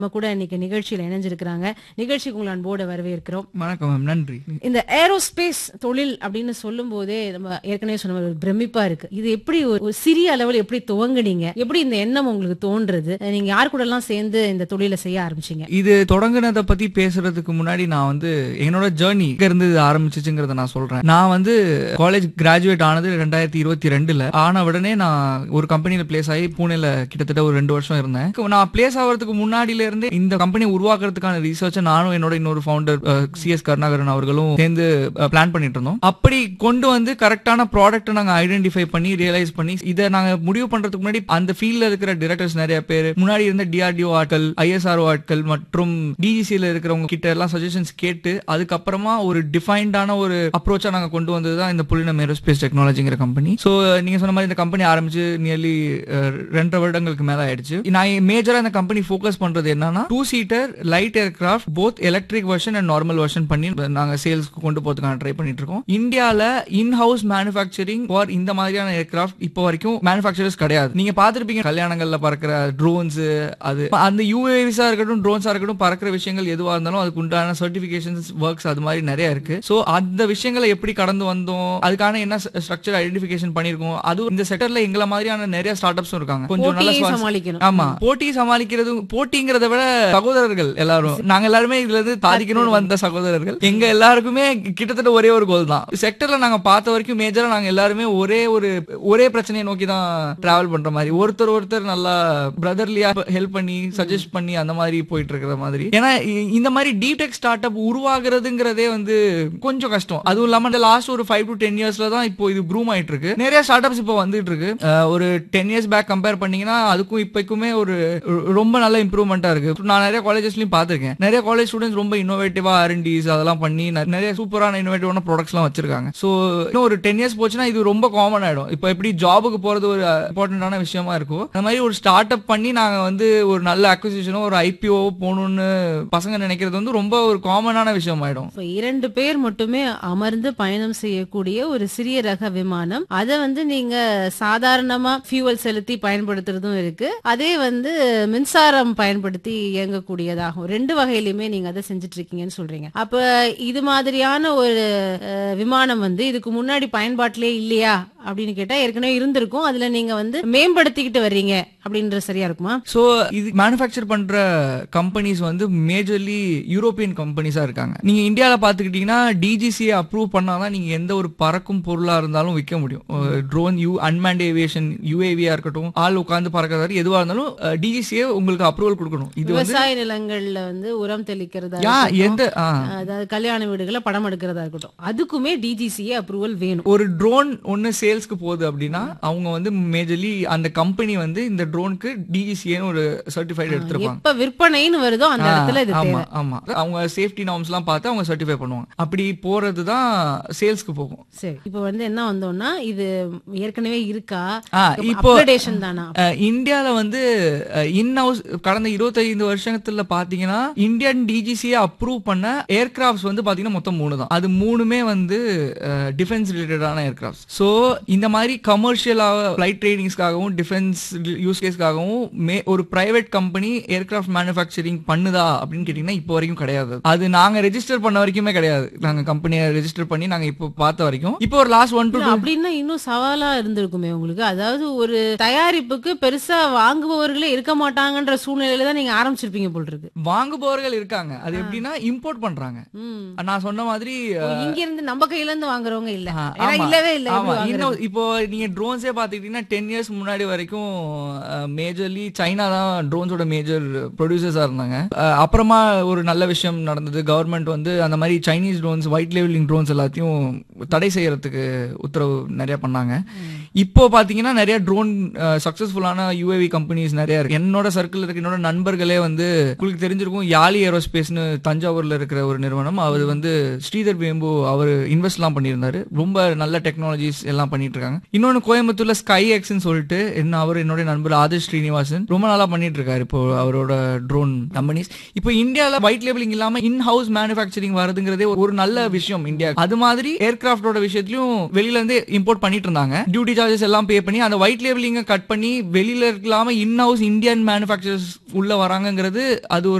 நம்ம கூட இன்னைக்கு நிகழ்ச்சியில இணைஞ்சிருக்கிறாங்க நிகழ்ச்சிக்கு உங்களை அன்போடு வரவேற்கிறோம் வணக்கம் மேம் நன்றி இந்த ஏரோஸ்பேஸ் தொழில் அப்படின்னு சொல்லும் போதே நம்ம ஏற்கனவே சொன்ன மாதிரி ஒரு பிரமிப்பா இருக்கு இது எப்படி ஒரு ஒரு சிறிய அளவில் எப்படி துவங்குனீங்க எப்படி இந்த எண்ணம் உங்களுக்கு தோன்றது நீங்க யார் கூட எல்லாம் சேர்ந்து இந்த தொழிலை செய்ய ஆரம்பிச்சீங்க இது தொடங்குனதை பத்தி பேசுறதுக்கு முன்னாடி நான் வந்து என்னோட ஜேர்னி எங்க இருந்து இது ஆரம்பிச்சிச்சுங்கிறத நான் சொல்றேன் நான் வந்து காலேஜ் கிராஜுவேட் ஆனது ரெண்டாயிரத்தி இருபத்தி ரெண்டுல ஆன உடனே நான் ஒரு கம்பெனில பிளேஸ் ஆகி பூனேல கிட்டத்தட்ட ஒரு ரெண்டு வருஷம் இருந்தேன் நான் பிளேஸ் ஆகிறதுக்கு முன்னாடில இருந்தே இந்த கம்பெனி உருவாக்குறதுக்கான ரிசர்ச்சை நானும் என்னோட இன்னொரு ஃபவுண்டர் சி எஸ் கருணாகரன் அவர்களும் சேர்ந்து பிளான் பண்ணிட்டு இருந்தோம் அப்படி கொண்டு வந்து கரெக்டான ப்ராடக்ட் நாங்க ஐடென்டிஃபை பண்ணி ரியலைஸ் பண்ணி இதை நாங்க முடிவு பண்றதுக்கு முன்னாடி அந்த ஃபீல்ட்ல இருக்கிற டிரெக்டர்ஸ் நிறைய பேர் முன்னாடி இருந்த டிஆர்டிஓ ஆட்கள் ஐஎஸ்ஆர்ஓ ஆட்கள் மற்றும் டிஜிசியில் இருக்கிறவங்க கிட்ட எல்லாம் சஜஷன்ஸ் கேட்டு அதுக்கப்புறமா ஒரு டிஃபைன்டான ஒரு அப்ரோச்சா நாங்க கொண்டு வந்தது தான் இந்த புலினம் ஏரோஸ்பேஸ் டெக்னாலஜிங்கிற கம்பெனி ஸோ நீங்க சொன்ன மாதிரி இந்த கம்பெனி ஆரம்பிச்சு நியர்லி ரெண்டரை வருடங்களுக்கு மேல ஆயிடுச்சு நான் மேஜரா இந்த கம்பெனி ஃபோக்கஸ் பண்றது என்னன்னா two seater light aircraft both electric version and normal version பண்ணி நாங்க சேல்ஸ்க்கு கொண்டு போறதுக்கான ட்ரை பண்ணிட்டு இருக்கோம் இந்தியால இன் ஹவுஸ் மேனுஃபேக்சரிங் ஃபார் இந்த மாதிரியான ஏர்கிராஃப்ட் இப்போ வரைக்கும் மேனுஃபேக்சரர்ஸ் கிடையாது நீங்க பாத்திருப்பீங்க கல்யாணங்கள்ல பறக்கிற ட்ரோன்ஸ் அது அந்த யூஏவிஸா இருக்கட்டும் ட்ரோன்ஸா இருக்கட்டும் பறக்கிற விஷயங்கள் எதுவா இருந்தாலும் அதுக்கு உண்டான சர்டிபிகேஷன்ஸ் ஒர்க்ஸ் அது மாதிரி நிறைய இருக்கு சோ அந்த விஷயங்களை எப்படி கடந்து வந்தோம் அதுக்கான என்ன ஸ்ட்ரக்சர் ஐடென்டிஃபிகேஷன் பண்ணிருக்கோம் அதுவும் இந்த செக்டர்ல எங்களை மாதிரியான நிறைய ஸ்டார்ட் அப்ஸும் இருக்காங்க கொஞ்சம் நல்ல போட்டியை சுவாரஸ்யம் சமாளிக்கணும் ஆமா போட்டி சமாளிக்கிறது போட்டிங்கிறத விட சகோதரர்கள் எல்லாரும் நாங்க எல்லாருமே இதுல இருந்து சாதிக்கணும்னு வந்த சகோதரர்கள் எங்க எல்லாருக்குமே கிட்டத்தட்ட ஒரே ஒரு கோல் தான் செக்டர்ல நாங்க பார்த்த வரைக்கும் மேஜரா நாங்க எல்லாருமே ஒரே ஒரு ஒரே பிரச்சனையை நோக்கி தான் டிராவல் பண்ற மாதிரி ஒருத்தர் ஒருத்தர் நல்லா பிரதர்லியா ஹெல்ப் பண்ணி சஜஸ்ட் பண்ணி அந்த மாதிரி போயிட்டு இருக்கிற மாதிரி ஏன்னா இ- இந்த மாதிரி டிடெக் ஸ்டார்ட் அப் உருவாகுறதுங்கிறதே வந்து கொஞ்சம் கஷ்டம் அதுவும் இல்லாம இந்த லாஸ்ட் ஒரு ஃபைவ் டு டென் இயர்ஸ்ல தான் இப்போ இது ப்ரூம் ஆயிட்டு இருக்கு நிறைய ஸ்டார்ட் அப்ஸ் இப்போ வந்துட்டு இருக்கு அஹ் ஒரு டென் இயர்ஸ் பேக் கம்பேர் பண்ணீங்கன்னா அதுக்கும் இப்போக்குமே ஒரு ரொ- ரொம்ப நல்ல இம்ப்ரூவ்மெண்டா இருக்கு நான் நிறைய காலேஜஸ்லயும் பார்த்திருக்கேன் நிறைய காலேஜ் ஸ்டூடெண்ட்ஸ் ரொம்ப இன்னோவேட்டிவா ஆர்என்டிஸ் அதெல்லாம் பண்ணி ந- நிறைய சூப்பரான இன்னோவேட்டிவான ப்ராடக்ட்ஸ்லாம் வச்சிருக்காங்க ஸோ இன்னும் ஒரு டென் இயர்ஸ் போச்சுன்னா இது ரொம்ப காமன் ஆயிடும் இப்போ எப்படி ஜாபுக்கு போறது ஒரு இம்பார்ட்டன்டான விஷயமா இருக்கும் அந்த மாதிரி ஒரு ஸ்டார்ட் அப் பண்ணி நாங்க வந்து ஒரு நல்ல அக்விசிஷனோ ஒரு ஐபிஓ போகணும்னு பசங்க நினைக்கிறது வந்து ரொம்ப ஒரு காமனான விஷயம் ஆயிடும் இப்ப இரண்டு பேர் மட்டுமே அமர்ந்து பயணம் செய்யக்கூடிய ஒரு சிறிய ரக விமானம் அதை வந்து நீங்க சாதாரணமா ஃபியூவல் செலுத்தி பயன்படுத்துறதும் இருக்கு அதே வந்து மின்சாரம் பயன்படுத்தி இயங்கக்கூடியதாகும் ரெண்டு வகையிலுமே நீங்க அதை செஞ்சுட்டு இருக்கீங்கன்னு சொல்றீங்க அப்ப இது மாதிரியான ஒரு அஹ், விமானம் வந்து இதுக்கு முன்னாடி பயன்பாட்டிலே இல்லையா அப்படின்னு கேட்டா ஏற்கனவே இருந்திருக்கும் அதுல நீங்க வந்து மேம்படுத்திக்கிட்டு வர்றீங்க அப்படின்றது சரியா இருக்குமா ஸோ இது மேனுஃபேக்சர் பண்ற கம்பெனிஸ் வந்து மேஜர்லி யூரோப்பியன் கம்பெனிஸா இருக்காங்க நீங்க இந்தியால பாத்துக்கிட்டீங்கன்னா டிஜிசியை அப்ரூவ் பண்ணாதான் நீங்க எந்த ஒரு பறக்கும் பொருளா இருந்தாலும் விற்க முடியும் ட்ரோன் யூ அன்மேண்ட் ஏவியேஷன் யூஏவியா இருக்கட்டும் ஆள் உட்காந்து பறக்கிறது எதுவா இருந்தாலும் டிஜிசியை உங்களுக்கு அப்ரூவல் கொடுக்கணும் இது வந்து விவசாய நிலங்கள்ல வந்து உரம் தெளிக்கிறதா யா இருக்கட்டும். எந்த ஆ. அதாவது கல்யாண வீடுகளை படம் எடுக்கிறதா இருக்கட்டும் அதுக்குமே டிஜிசிஏ அப்ரூவல் வேணும் ஒரு ட்ரோன் ஒன்னு சேல்ஸ்க்கு போகுது அப்படின்னா அவங்க வந்து மேஜர்லி அந்த கம்பெனி வந்து இந்த ட்ரோனுக்கு டிஜிசிஏன்னு ஒரு சர்டிஃபைட் எடுத்திருப்பாங்க எப்ப விற்பனைன்னு வருதோ அந்த இடத்துல இது ஆமா தேவை ஆமா அவங்க சேஃப்டி நார்ம்ஸ் எல்லாம் பார்த்து அவங்க சர்டிஃபை பண்ணுவாங்க அப்படி போறது தான் சேல்ஸ்க்கு போகும் சரி இப்போ வந்து என்ன வந்தோம்னா இது ஏற்கனவே இருக்கா ஆ, இப்போ அப்கிரேடேஷன் தானா அஹ், இந்தியால வந்து இன் ஹவுஸ் கடந்த 25 வருஷத்துல பாத்தீங்கன்னா இந்தியன் டிஜிசியை அப்ரூவ் பண்ண ஏர்கிராஃப்ட்ஸ் வந்து பாத்தீங்கன்னா மொத்தம் மூணு தான் அது மூணுமே வந்து டிஃபென்ஸ் ரிலேட்டடான ஏர்கிராஃப்ட் சோ இந்த மாதிரி கமர்ஷியலாக ஃபிளைட் ட்ரைனிங்ஸ்க்காகவும் டிஃபென்ஸ் யூஸ் கேஸ்க்காகவும் மே ஒரு பிரைவேட் கம்பெனி ஏர்கிராஃப்ட் மேனுஃபேக்சரிங் பண்ணுதா அப்படின்னு கேட்டீங்கன்னா இப்போ வரைக்கும் கிடையாது அது நாங்க ரெஜிஸ்டர் பண்ண வரைக்குமே கிடையாது நாங்க கம்பெனியை ரெஜிஸ்டர் பண்ணி நாங்க இப்போ பார்த்த வரைக்கும் இப்போ ஒரு லாஸ்ட் ஒன் டு இல்ல, அப்படின்னா இன்னும் சவாலா இருந்திருக்குமே உங்களுக்கு அதாவது ஒரு தயாரிப்புக்கு பெருசா வாங்குபவர்களே இருக்க மாட்டாங்கன்ற சூழ்நிலையில தான் நீங்க ஆரம்பிச்சிருப்பீங்க போல் இருக்கு வாங்குபவர்கள் இருக்காங்க அது எப்படின்னா இம்போர்ட் பண்றாங்க ம். நான் சொன்ன மாதிரி ஓ, இங்க இருந்து நம்ம கையில இருந்து வாங்குறவங்க இல்ல ஆ, ஏன்னா ஆமா. இல்லவே இல்ல ஆமா எப்படி இன்னும் வாங்குறது? இப்போ நீங்க ட்ரோன்ஸே பாத்துக்கிட்டீங்கன்னா டென் இயர்ஸ் முன்னாடி வரைக்கும் மேஜர்லி சைனா தான் ட்ரோன்ஸோட மேஜர் ப்ரொடியூசர்ஸா இருந்தாங்க அஹ், அப்புறமா ஒரு நல்ல விஷயம் நடந்தது கவர்மெண்ட் வந்து அந்த மாதிரி சைனீஸ் ட்ரோன்ஸ் ஒயிட் லேவலிங் ட்ரோன்ஸ் எல்லாத்தையும் தடை செய்யறதுக்கு உத்தரவு நிறைய பண்ணாங்க இப்போ பாத்தீங்கன்னா நிறைய ட்ரோன் சக்சஸ்ஃபுல்லான யூஏவி கம்பெனிஸ் நிறைய இருக்கு என்னோட சர்க்கிள் இருக்க என்னோட நண்பர்களே வந்து உங்களுக்கு தெரிஞ்சிருக்கும் யாலி ஏரோஸ்பேஸ்னு தஞ்சாவூர்ல இருக்கிற ஒரு நிறுவனம் அவர் வந்து ஸ்ரீதர் வேம்பு அவர் இன்வெஸ்ட்லாம் பண்ணியிருந்தாரு ரொம்ப நல்ல டெக்னாலஜிஸ் எல்லாம் பண்ணிட்டு இருக்காங்க இன்னொன்னு கோயம்புத்தூர்ல ஸ்கை எக்ஸ்னு சொல்லிட்டு என்ன அவர் என்னுடைய நண்பர் ஆதர்ஷ் ஸ்ரீனிவாசன் ரொம்ப நாளா பண்ணிட்டு இருக்காரு இப்போ அவரோட ட்ரோன் கம்பெனிஸ் இப்போ இந்தியால ஒயிட் லேபிளிங் இல்லாம இன் ஹவுஸ் மேனுஃபேக்சரிங் வருதுங்கிறதே ஒரு நல்ல விஷயம் இந்தியா அது மாதிரி ஏர்கிராஃப்டோட விஷயத்திலயும் வெளியில இருந்து இம்போர்ட் பண்ணிட்டு இருந்தாங்க டியூட்டி சார்ஜஸ் எல்லாம் பே பண்ணி அந்த ஒயிட் லேபிளிங்க கட் பண்ணி வெளியில இல்லாம இன் ஹவுஸ் இந்தியன் மேனுஃபேக்சரர்ஸ் உள்ள வர வராங்கங்கிறது அது ஒரு